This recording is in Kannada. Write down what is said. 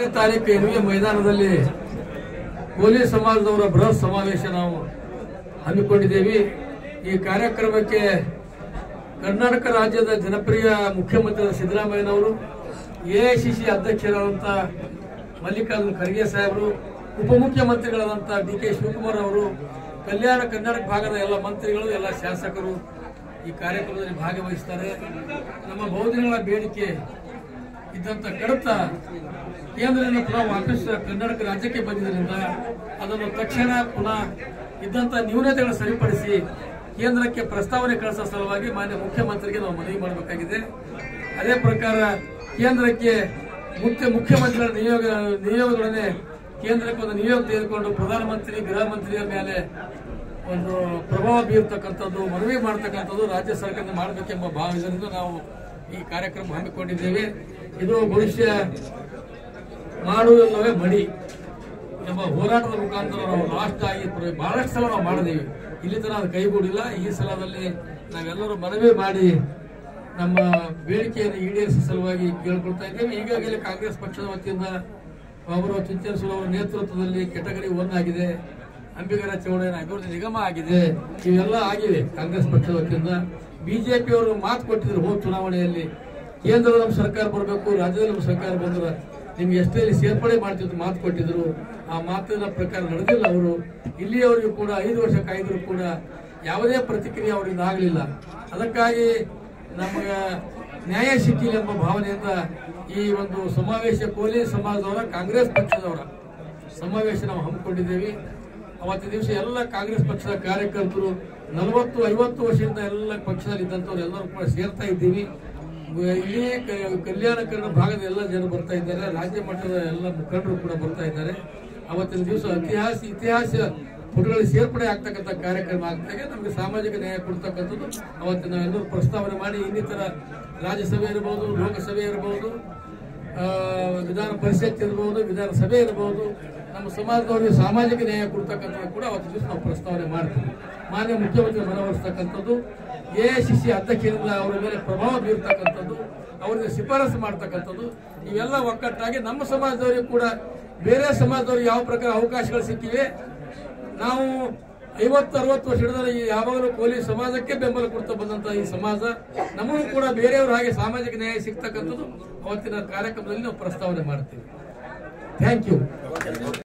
ತಾರೀಕು ಎನ್ವಿ ಮೈದಾನದಲ್ಲಿ ಕೋಲಿ ಸಮಾಜದವರ ಬೃಹತ್ ಸಮಾವೇಶ ನಾವು ಹಮ್ಮಿಕೊಂಡಿದ್ದೇವೆ ಈ ಕಾರ್ಯಕ್ರಮಕ್ಕೆ ಕರ್ನಾಟಕ ರಾಜ್ಯದ ಜನಪ್ರಿಯ ಮುಖ್ಯಮಂತ್ರಿ ಸಿದ್ದರಾಮಯ್ಯನವರು ಎಐಸಿಸಿ ಅಧ್ಯಕ್ಷರಾದಂಥ ಮಲ್ಲಿಕಾರ್ಜುನ ಖರ್ಗೆ ಸಾಹೇಬರು ಉಪಮುಖ್ಯಮಂತ್ರಿಗಳಾದಂಥ ಡಿ ಕೆ ಶಿವಕುಮಾರ್ ಅವರು ಕಲ್ಯಾಣ ಕರ್ನಾಟಕ ಭಾಗದ ಎಲ್ಲ ಮಂತ್ರಿಗಳು ಎಲ್ಲ ಶಾಸಕರು ಈ ಕಾರ್ಯಕ್ರಮದಲ್ಲಿ ಭಾಗವಹಿಸ್ತಾರೆ ನಮ್ಮ ಬಹುದಿನಗಳ ಬೇಡಿಕೆ ಇದ್ದಂತ ಕಡತ ಕೇಂದ್ರದಿಂದ ಪುನಃ ವಾಪಸ್ ಕರ್ನಾಟಕ ರಾಜ್ಯಕ್ಕೆ ಬಂದಿದ್ದರಿಂದ ಅದನ್ನು ತಕ್ಷಣ ಪುನಃ ಇದ್ದಂತ ನ್ಯೂನತೆಗಳನ್ನು ಸರಿಪಡಿಸಿ ಕೇಂದ್ರಕ್ಕೆ ಪ್ರಸ್ತಾವನೆ ಕಳಿಸೋ ಸಲುವಾಗಿ ಮಾನ್ಯ ಮುಖ್ಯಮಂತ್ರಿಗೆ ನಾವು ಮನವಿ ಮಾಡಬೇಕಾಗಿದೆ ಅದೇ ಪ್ರಕಾರ ಕೇಂದ್ರಕ್ಕೆ ಮುಖ್ಯ ಮುಖ್ಯಮಂತ್ರಿಗಳ ನಿಯೋಗ ನಿಯೋಗಗಳನ್ನೇ ಕೇಂದ್ರಕ್ಕೆ ಒಂದು ನಿಯೋಗ ತೆಗೆದುಕೊಂಡು ಪ್ರಧಾನಮಂತ್ರಿ ಗೃಹ ಮಂತ್ರಿಯ ಮೇಲೆ ಒಂದು ಪ್ರಭಾವ ಬೀರ್ತಕ್ಕಂಥದ್ದು ಮನವಿ ಮಾಡ್ತಕ್ಕಂಥದ್ದು ರಾಜ್ಯ ಸರ್ಕಾರದಿಂದ ಮಾಡಬೇಕೆಂಬ ಭಾವದಿಂದ ನಾವು ಈ ಕಾರ್ಯಕ್ರಮ ಹಮ್ಮಿಕೊಂಡಿದ್ದೇವೆ ಇದು ಭವಿಷ್ಯ ಮಾಡುವುದಿಲ್ಲವೇ ಮಡಿ ಎಂಬ ಹೋರಾಟದ ಮುಖಾಂತರ ನಾವು ಲಾಸ್ಟ್ ಆಗಿ ಪ್ರ- ಬಹಳಷ್ಟು ಸಲ ನಾವು ಮಾಡಿದ್ದೇವೆ ಇಲ್ಲಿ ತನಕ ಅದು ಕೈಗೂಡಿಲ್ಲ ಈ ಸಲದಲ್ಲಿ ನಾವೆಲ್ಲರೂ ಮನವಿ ಮಾಡಿ ನಮ್ಮ ಬೇಡಿಕೆಯನ್ನು ಈಡೇರಿಸುವ ಸಲುವಾಗಿ ಕೇಳ್ಕೊಳ್ತಾ ಇದ್ದೇವೆ ಈಗಾಗಲೇ ಕಾಂಗ್ರೆಸ್ ಪಕ್ಷದ ವತಿಯಿಂದ ಅವರು ಚಿಂತನಸುಲ ಅವರ ನೇತೃತ್ವದಲ್ಲಿ ಕೆಟಗರಿ ಒನ್ ಆಗಿದೆ ಅಂಬಿಗರ ಚೌಡಯ್ಯನ ಅಭಿವೃದ್ಧಿ ನಿಗಮ ಆಗಿದೆ ಇವೆಲ್ಲ ಆಗಿವೆ ಕಾಂಗ್ರೆಸ್ ಪಕ್ಷದ ವತಿಯಿಂದ ಬಿಜೆಪಿ ಅವರು ಮಾತು ಕೊಟ್ಟಿದ್ರು ಹೋದ ಚುನಾವಣೆಯಲ್ಲಿ ಕೇಂದ್ರದ ನಮ್ಮ ಸರ್ಕಾರ ಬರಬೇಕು ರಾಜ್ಯದಲ್ಲಿ ನಮ್ಮ ಸರ್ಕಾರ ಬಂದ್ರೆ ನಿಮ್ಗೆ ಎಷ್ಟೇ ಸೇರ್ಪಡೆ ಮಾಡ್ತಿದ್ರು ಮಾತು ಕೊಟ್ಟಿದ್ರು ಆ ಮಾತಿನ ಪ್ರಕಾರ ನಡೆದಿಲ್ಲ ಅವರು ಇಲ್ಲಿಯವರೆಗೂ ಕೂಡ ಐದು ವರ್ಷ ಕಾಯ್ದರೂ ಕೂಡ ಯಾವುದೇ ಪ್ರತಿಕ್ರಿಯೆ ಅವರಿಂದ ಆಗಲಿಲ್ಲ ಅದಕ್ಕಾಗಿ ನಮಗೆ ನ್ಯಾಯ ಸಿಕ್ಕಿಲ್ಲ ಎಂಬ ಭಾವನೆಯಿಂದ ಈ ಒಂದು ಸಮಾವೇಶ ಕೋಲಿ ಸಮಾಜದವರ ಕಾಂಗ್ರೆಸ್ ಪಕ್ಷದವರ ಸಮಾವೇಶ ನಾವು ಹಮ್ಮಿಕೊಂಡಿದ್ದೇವೆ ಅವತ್ತಿನ ದಿವಸ ಎಲ್ಲ ಕಾಂಗ್ರೆಸ್ ಪಕ್ಷದ ಕಾರ್ಯಕರ್ತರು ನಲವತ್ತು ಐವತ್ತು ವರ್ಷದಿಂದ ಎಲ್ಲ ಪಕ್ಷದಲ್ಲಿ ಇದ್ದಂಥವ್ರು ಎಲ್ಲರೂ ಕೂಡ ಸೇರ್ತಾ ಇದ್ದೀವಿ ಇಡೀ ಕ- ಕಲ್ಯಾಣ ಕನ್ನಡ ಭಾಗದ ಎಲ್ಲ ಜನ ಬರ್ತಾ ಇದ್ದಾರೆ ರಾಜ್ಯ ಮಟ್ಟದ ಎಲ್ಲ ಮುಖಂಡರು ಕೂಡ ಬರ್ತಾ ಇದ್ದಾರೆ ಅವತ್ತಿನ ದಿವಸ ಇತಿಹಾಸ ಇತಿಹಾಸ ಪುಟಗಳಲ್ಲಿ ಸೇರ್ಪಡೆ ಆಗ್ತಕ್ಕಂಥ ಕಾರ್ಯಕ್ರಮ ಆಗ್ತಾಗೆ ನಮಗೆ ಸಾಮಾಜಿಕ ನ್ಯಾಯ ಕೊಡ್ತಕ್ಕಂಥದ್ದು ಅವತ್ತಿನ ಎಲ್ಲರೂ ಪ್ರಸ್ತಾವನೆ ಮಾಡಿ ಇನ್ನಿತರ ರಾಜ್ಯಸಭೆ ಇರಬಹುದು ಲೋಕಸಭೆ ಇರಬಹುದು ಆ, ವಿಧಾನ ಪರಿಷತ್ ಇರಬಹುದು ವಿಧಾನಸಭೆ ಇರಬಹುದು ನಮ್ಮ ಸಮಾಜದವರಿಗೆ ಸಾಮಾಜಿಕ ನ್ಯಾಯ ಕೊಡ್ತಕ್ಕಂಥದ್ದು ಕೂಡ ಅವತ್ತು ದಿವಸ ನಾವು ಪ್ರಸ್ತಾವನೆ ಮಾಡ್ತೀವಿ ಮಾನ್ಯ ಮುಖ್ಯಮಂತ್ರಿ ಮನವೊಲಿಸ್ತಕ್ಕಂಥದ್ದು ಎಐಸಿಸಿ ಅಧ್ಯಕ್ಷರಿಂದ ಅವರ ಮೇಲೆ ಪ್ರಭಾವ ಬೀರ್ತಕ್ಕಂಥದ್ದು ಅವರಿಗೆ ಶಿಫಾರಸು ಮಾಡ್ತಕ್ಕಂಥದ್ದು ಇವೆಲ್ಲ ಒಕ್ಕಟ್ಟಾಗಿ ನಮ್ಮ ಸಮಾಜದವರಿಗೆ ಕೂಡ ಬೇರೆ ಸಮಾಜದವ್ರಿಗೆ ಯಾವ ಪ್ರಕಾರ ಅವಕಾಶಗಳು ಸಿಕ್ಕಿವೆ ನಾವು ಐವತ್ತು ಅರವತ್ತು ವರ್ಷ ಹಿಡಿದ್ರೆ ಈ ಯಾವಾಗಲೂ ಕೋಲಿ ಸಮಾಜಕ್ಕೆ ಬೆಂಬಲ ಕೊಡ್ತಾ ಬಂದಂತ ಈ ಸಮಾಜ ನಮಗೂ ಕೂಡ ಬೇರೆಯವ್ರ ಹಾಗೆ ಸಾಮಾಜಿಕ ನ್ಯಾಯ ಸಿಗ್ತಕ್ಕಂಥದ್ದು ಅವತ್ತಿನ ಕಾರ್ಯಕ್ರಮದಲ್ಲಿ ನಾವು ಪ್ರಸ್ತಾವನೆ ಮಾಡ್ತೀವಿ ಥ್ಯಾಂಕ್ ಯು